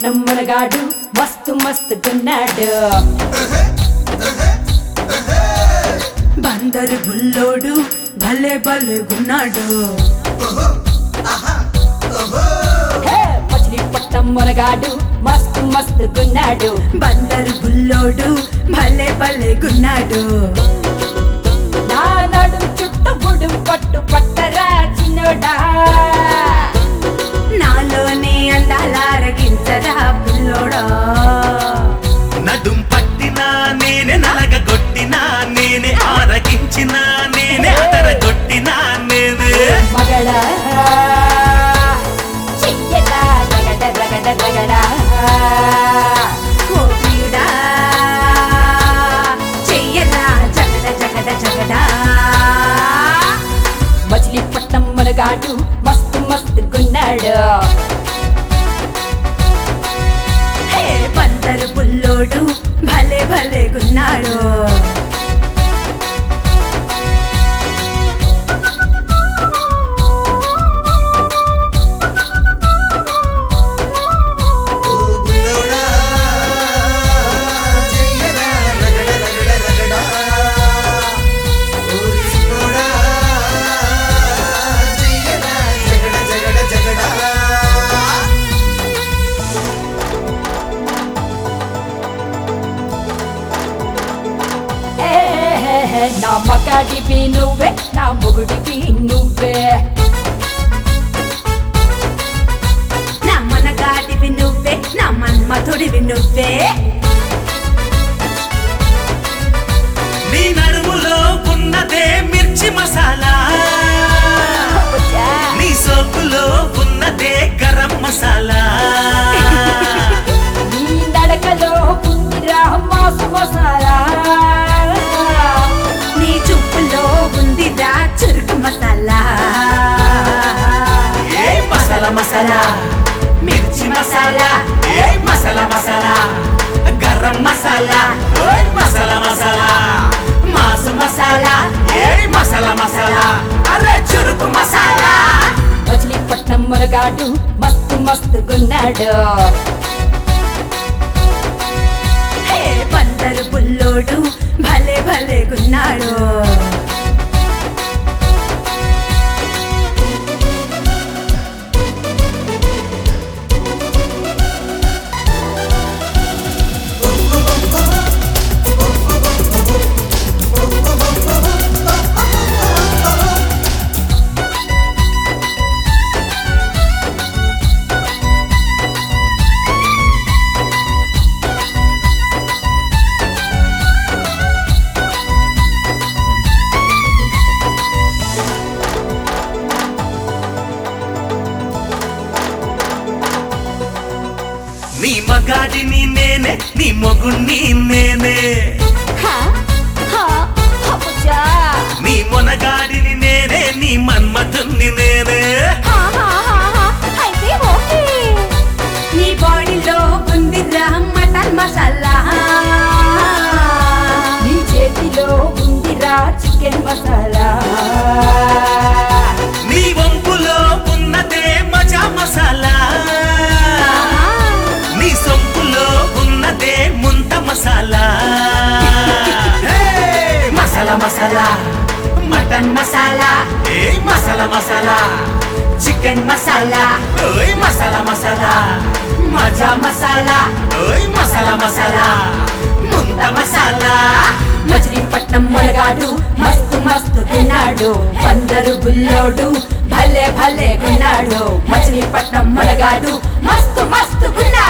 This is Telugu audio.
మచిలీపట్నం మునగాడు మస్తు మస్తు గున్నాడు బందరు బుల్లోడు భలే భలే గున్నాడు హే, మచిలీపట్నం మునగాడు మస్తు మస్తు గున్నాడు బందరు బుల్లోడు భలే భలే గున్నాడు నా నడు చుట్టూ గుడు పట్టు పట్టరా చిన్నోడా నాలోనే అందాలారగించరా బుల్లోడా నడుం పట్టినా నేనే నలగ కొట్టినా నేనే ఆరగించినా నేనే అదరగొట్టినా నేనే మగడా చెయ్యడా రగడ రగడ రగడా ఓ ప్రియుడా చెయ్యరా జగడ జగడ జగడా మచిలీపట్నం మునగాడు మస్తు మస్తు గున్నాడు హే బందరు బుల్లోడు భలే భలే గున్నాడు ఏ, నా మగాడివి నువ్వే నా మొగుడివి నువ్వే నా మనగాడివి నువ్వే నా మన్మధుడివి నువ్వే నీ నడుములో ఉన్నదే మిర్చి మసాలా నీ సోకులో ఉన్నదే గరం మసాలా నీ నడకలో ఉందిరా మాసు మసాలా నీ చూపులో ఉందిరా చురుకు మసాలా ఏ మసాలా మసాలా మిర్చి మసాలా ఏ మసాలా మసాలా గరం మసాలా ఓయ్ మసాలా మసాలా మాసు మసాలా ఏ మసాలా మసాలా అరే చురుకు మసాలా మచిలీపట్నం మునగాడు మస్తు మస్తు గున్నాడు హే బందరు బుల్లోడు భలే భలే గున్నాడు నీ మగాడిని నేనే నీ మొగుణ్ణి నేనే నీ మొనగాడిని నేనే నీ మన్మధుణ్ణి నేనే నీ బాడీలో ఉందిరా మటన్ మసాలా నీ చేతిలో ఉందిరా చికెన్ మసాలా నీ వంపులో ఉన్నదే మజా మసాలా నీ సొంపులో ఉన్నదే ముంత మసాలా హే! మసాలా మసాలా మటన్ మసాలా ఏ మసాలా మసాలా చికెన్ మసాలా ఓయ్ మసాలా మసాలా మజా మసాలా ఓయ్ మసాలా మసాలా ముంత మసాలా మచిలీపట్నం మునగాడు మస్తు మస్తు తిన్నాడు బందరు బుల్లోడు భలే భలే గున్నాడు మచిలీపట్నం మునగాడు మస్తు మస్తు గున్నాడు